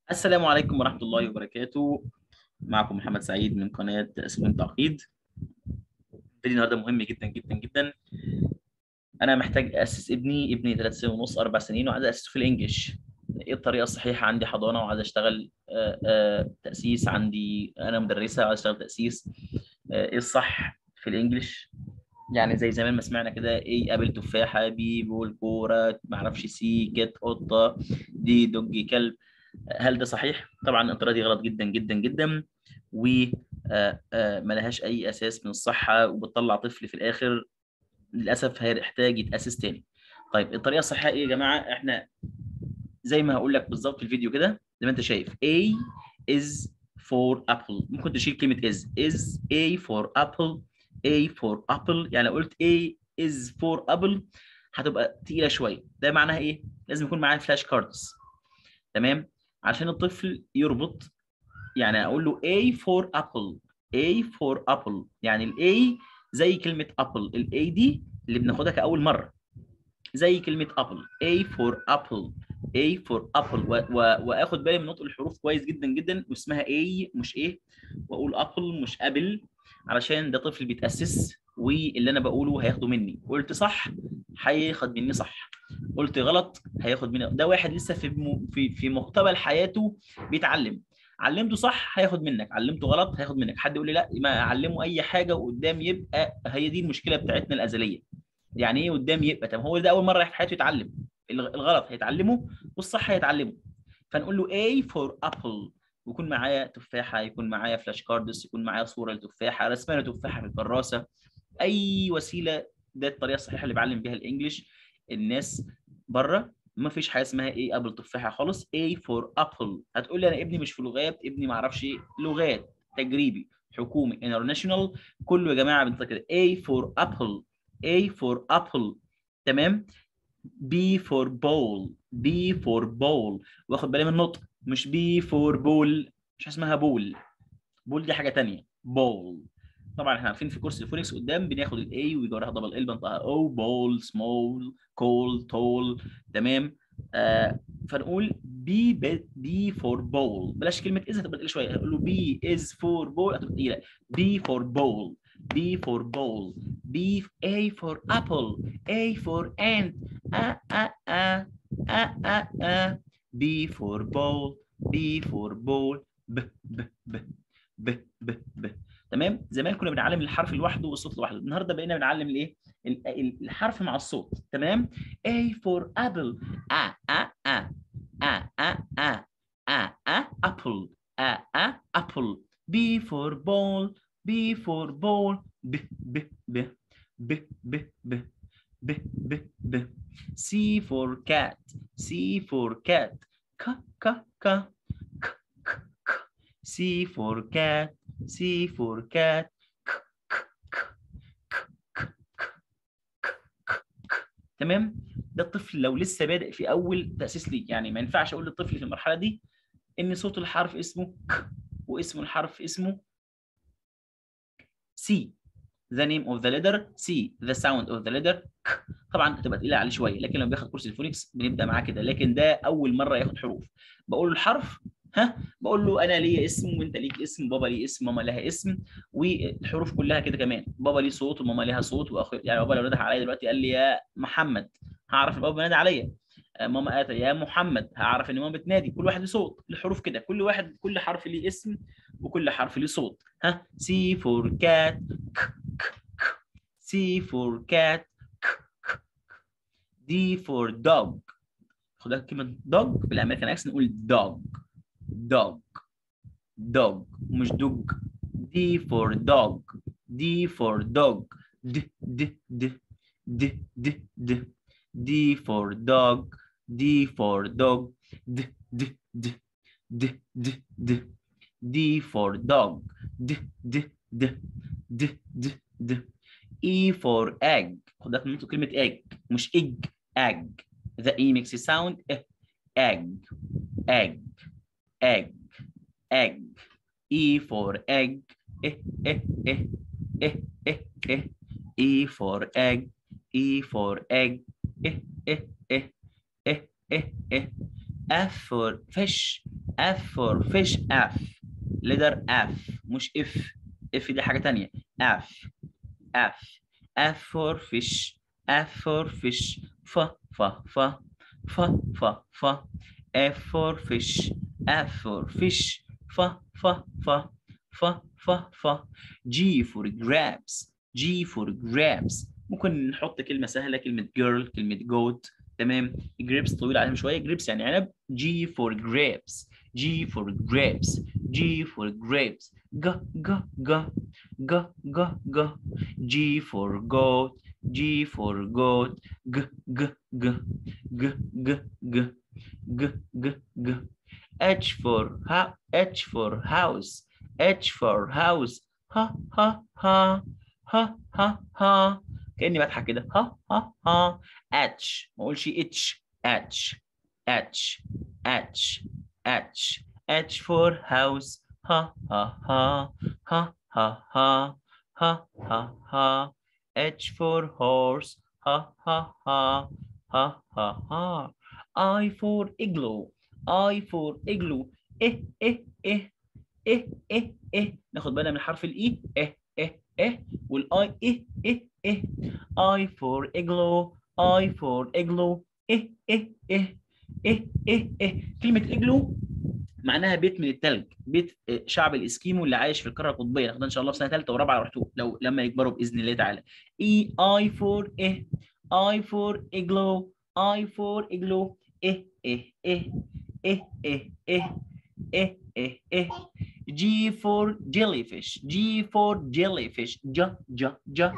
السلام عليكم ورحمة الله وبركاته معكم محمد سعيد من قناة سلم تعقيد فيديو النهارده مهم جدا جدا جدا أنا محتاج أسس ابني ابني ثلاث سنين ونص أربع سنين وعايز أسسه في الإنجليش إيه الطريقة الصحيحة عندي حضانة وعايز أشتغل آه، آه، تأسيس عندي أنا مدرسة وعايز أشتغل تأسيس آه، إيه الصح في الإنجليش يعني زي زمان ما سمعنا كده ايه ابل تفاحه بي بول كوره ما اعرفش سي كت قطه دي دوج كلب هل ده صحيح؟ طبعا الطريقه دي غلط جدا جدا جدا و آه، آه، ما لهاش اي اساس من الصحه وبتطلع طفل في الاخر للاسف هيحتاج يتاسس تاني. طيب الطريقه الصحيحه ايه يا جماعه؟ احنا زي ما هقول لك بالظبط في الفيديو كده زي ما انت شايف A is for apple ممكن تشيل كلمه is is A for apple A for apple يعني لو قلت A is for apple هتبقى تقيله شويه ده معناها ايه؟ لازم يكون معايا فلاش كاردز تمام؟ عشان الطفل يربط يعني اقول له A for apple A for apple يعني ال A زي كلمة apple ال A دي اللي بناخدها كأول مرة زي كلمة apple A for apple A for apple و... و... واخد بالي من نطق الحروف كويس جدا جدا واسمها A مش A واقول apple مش ابل علشان ده طفل بيتأسس واللي انا بقوله هياخده مني قلت صح هياخد مني صح قلت غلط هياخد مني ده واحد لسه في م... في في مقتبل حياته بيتعلم علمته صح هياخد منك علمته غلط هياخد منك حد يقول لي لا ما اعلمه اي حاجه وقدام يبقى هي دي المشكله بتاعتنا الازليه يعني ايه قدام يبقى طب هو ده اول مره في حياته يتعلم الغ- الغلط هيتعلمه والصح هيتعلمه فنقول له A for apple ويكون معايا تفاحه يكون معايا فلاش كاردز يكون معايا صوره لتفاحه رسمه لتفاحه في الكراسه اي وسيله ده الطريقه الصحيحه اللي بعلم بيها الانجليش الناس بره ما فيش حاجه اسمها ايه ابل تفاحه خالص A for apple هتقول لي انا ابني مش في لغات ابني ما اعرفش ايه لغات تجريبي حكومي انترناشونال كله يا جماعه بنطق كده A for apple A for apple تمام B for bowl B for bowl واخد بالي من النطق مش B for bowl مش اسمها بول بول دي حاجه تانية bowl طبعا احنا عارفين في كورس الفونكس قدام بناخد الاي ويجي وراها دبل ال بنطقها او بول سمول كول تول تمام آه فنقول بي بي فور بول بلاش كلمه از هتبقى تقيله شويه هنقول له بي از فور بول هتبقى تقيله بي فور بول بي فور بول بي A فور ابل A فور ant A A A A A A B فور بول B فور بول ب ب ب ب ب ب تمام زمان كنا بنعلم الحرف لوحده والصوت لوحده النهارده بقينا بنعلم الايه ال- ال- الحرف مع الصوت تمام A for apple A A A A A A A A apple A A apple B for ball B for ball B B B B B B B B B C for cat C for cat K K K K K K C for cat C for cat K K K K K K K K K تمام ده الطفل لو لسه بادئ في اول تاسيس ليه يعني ما ينفعش اقول للطفل في المرحله دي ان صوت الحرف اسمه ك واسم الحرف اسمه سي the name of the letter C the sound of the letter ك طبعا هتبقى تقيله عليه شويه لكن لما بياخد كورس الفونكس بنبدا معاه كده لكن ده اول مره ياخد حروف بقول له الحرف ها بقول له انا ليا اسم وانت ليك اسم بابا ليه اسم ماما لها اسم والحروف كلها كده كمان بابا ليه صوت وماما ليها صوت واخو يعني بابا لو نده عليا دلوقتي قال لي يا محمد هعرف ان بابا بينادي عليا آه، ماما قالت يا محمد هعرف ان ماما بتنادي كل واحد له صوت الحروف كده كل واحد كل حرف ليه اسم وكل حرف ليه صوت ها سي فور كات ك ك ك سي فور كات ك ك دي فور دوج خد بالك كلمه دوج بالامريكان اكسنت نقول دوج دوج دوج مش دوج دي فور دوج دي فور دوج د د د د د د دي فور دوج دي فور دوج د د د د د د دي فور دوج د د د د د د E for egg خد بالك من نطق كلمة egg مش egg egg the E makes a sound eh. egg egg egg egg E for egg eh eh eh eh eh eh E for egg E for egg eh eh eh eh eh eh F for fish F for fish F letter F مش F F دي حاجة تانية F F F for fish F for fish ف ف ف ف ف ف F for fish F for fish ف ف ف ف ف ف G for grabs G for grabs ممكن نحط كلمة سهلة كلمة girl كلمة goat تمام grapes طويلة عليهم شوية grapes يعني عنب G for grapes G for grapes G for grapes G G G G G G G for goat G for goat G G G G G G G G G H for ha H for house H for house ha ha ha ha ha ha كأني بضحك كده ها ها ها H ما اقولش اتش H H H H H for house ha ha ha ha ha ha ha ha ha H for horse ha ha ha ha ha ha I for igloo I for igloo إيه إيه إيه إيه إيه إيه ناخد بالنا من حرف الإي إيه إيه إيه والآي إيه إيه إيه I for igloo I for igloo إيه إيه إيه إيه إيه إيه كلمة igloo معناها بيت من التلج بيت شعب الاسكيمو اللي عايش في القاره القطبيه ناخدها ان شاء الله في سنه ثالثه ورابعه ورحتوا لو لما يكبروا باذن الله تعالى اي اي فور ايه اي فور اجلو اي فور اجلو ايه ايه ايه ايه ايه ايه ايه ايه ايه جي فور جيلي فيش جي فور جيلي فيش جا جا جا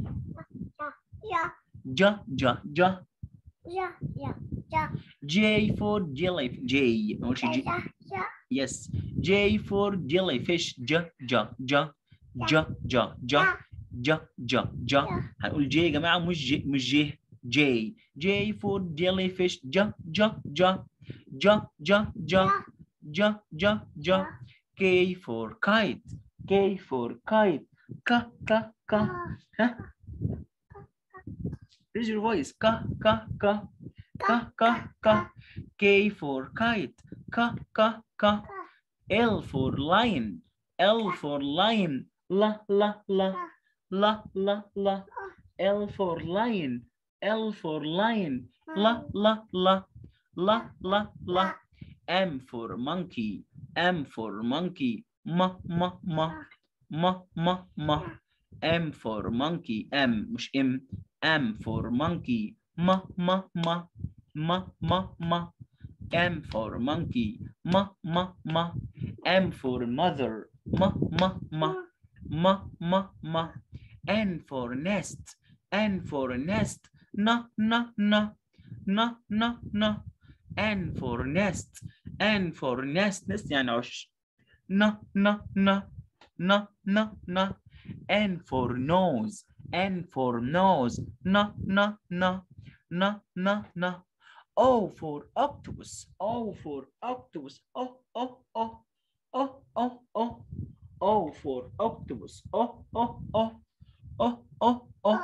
Yeah, جا جا جا yeah, yeah, yeah, جي فور جيلي جي ما اقولش جي yeah, yeah. Yes. J for jellyfish. J j j j j j j j j هنقول J يا جماعة مش ج مش ج J J for jellyfish. J j j j j j j j j K for kite. K for kite. K k k. ها Raise your voice. K k k k k k. K for kite. K k k. L for lion. L for lion. La la la. La la la. L for lion. L for lion. La la la. La la la. M for monkey. M for monkey. Ma ma ma. Ma ma ma. M for monkey. M مش M. M for monkey. Ma ma ma. Ma ma ma. M for monkey. Ma ma ma. M for mother. Ma ma ma. Ma ma ma. N for nest. N for nest. Na na na. Na na na. N for nest. N for nest. nest يعني عش. Na na na. Na na na. N for nose. N for nose. Na na na. Na na na. O for octopus. O for octopus. Oh oh oh. Oh oh oh. O for octopus. Oh oh oh. Oh oh oh.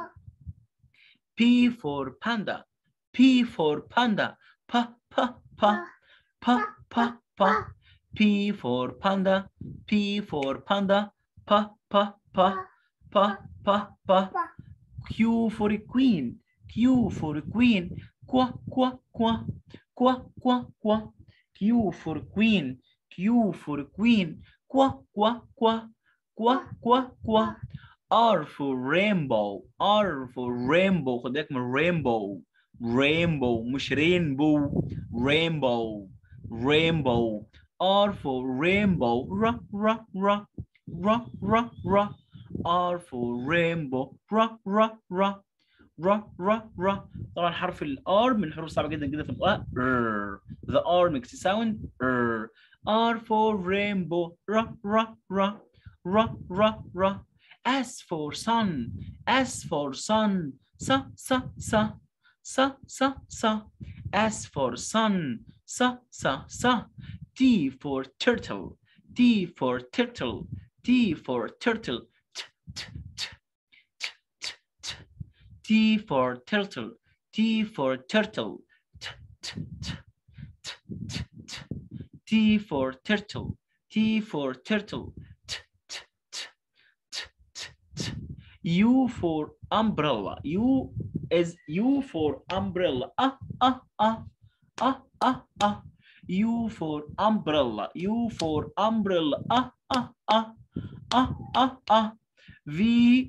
P for panda. P for panda. Pa pa pa. Pa pa pa. P for panda. P for panda. Pa pa pa. Pa pa pa. Q for queen. Q for queen. Qua qua qua. Qua qua qua. Q for queen. Q for queen. Qua qua qua. Qua qua qua. R for rainbow. R for rainbow. خد بالك من rainbow. Rainbow مش rainbow. Rainbow. Rainbow. R for rainbow. Ra ra ra. Ra ra ra. R for rainbow. Ra ra ra. را را را طبعا حرف الار من الحروف الصعبه جدا جدا في النطق ر the R makes a sound R R for rainbow را را را را را را S for sun S for sun sa sa sa sa sa sa S for sun sa sa sa T for turtle T for turtle T for turtle t t t t t T for turtle. T for turtle. T, t, t, t, t, t. T for turtle T for turtle T, T, T, T, T, T. U for umbrella U is U for umbrella ah ah ah ah ah ah U for umbrella U for umbrella ah ah ah ah ah ah V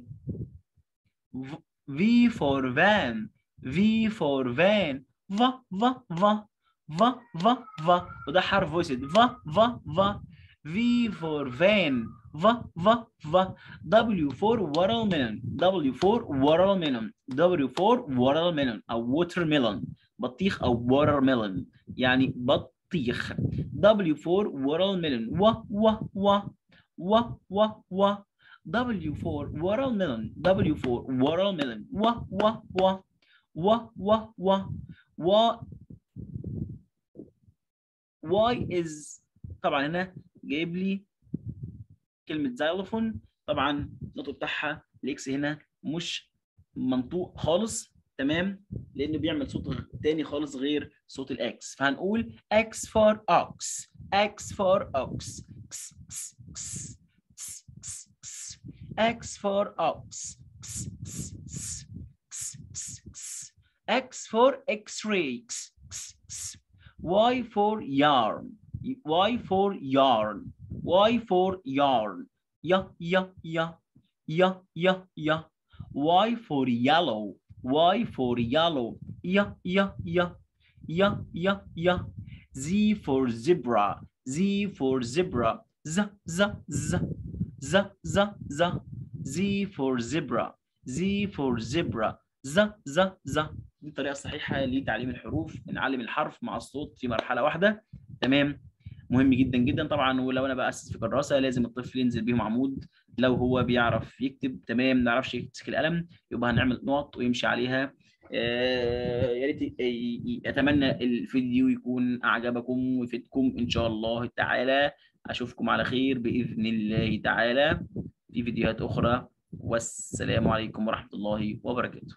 V- V for van V for van va va va va va va وده حرف voiced va va va V for van va va va W for watermelon W for watermelon W for watermelon أو watermelon بطيخ أو watermelon يعني بطيخ W for watermelon و و و و و و W for watermelon W for watermelon و و و و و و و Y is طبعا هنا جايب لي كلمة زايلوفون طبعا النطق بتاعها الاكس هنا مش منطوق خالص تمام لانه بيعمل صوت غ- تاني خالص غير صوت الاكس فهنقول X for ox X for ox X, X, X, X, X, X. X for ox X, X, X, X, X, X. X for x-ray X, X, X. Y for yarn Y for yarn Y for yarn ya ya ya ya ya ya Y for yellow Y for yellow ya ya ya ya ya ya Z for zebra Z for zebra z z z z z z Z for zebra Z for zebra ز ز ز دي الطريقه الصحيحه لتعليم الحروف نعلم الحرف مع الصوت في مرحله واحده تمام مهم جدا جدا طبعا ولو انا باسس في كراسه لازم الطفل ينزل بيهم عمود لو هو بيعرف يكتب تمام ما يعرفش يمسك القلم يبقى هنعمل نقط ويمشي عليها آه، يا ريت ي- ي- اتمنى الفيديو يكون اعجبكم ويفيدكم ان شاء الله تعالى اشوفكم على خير باذن الله تعالى في فيديوهات اخرى والسلام عليكم ورحمه الله وبركاته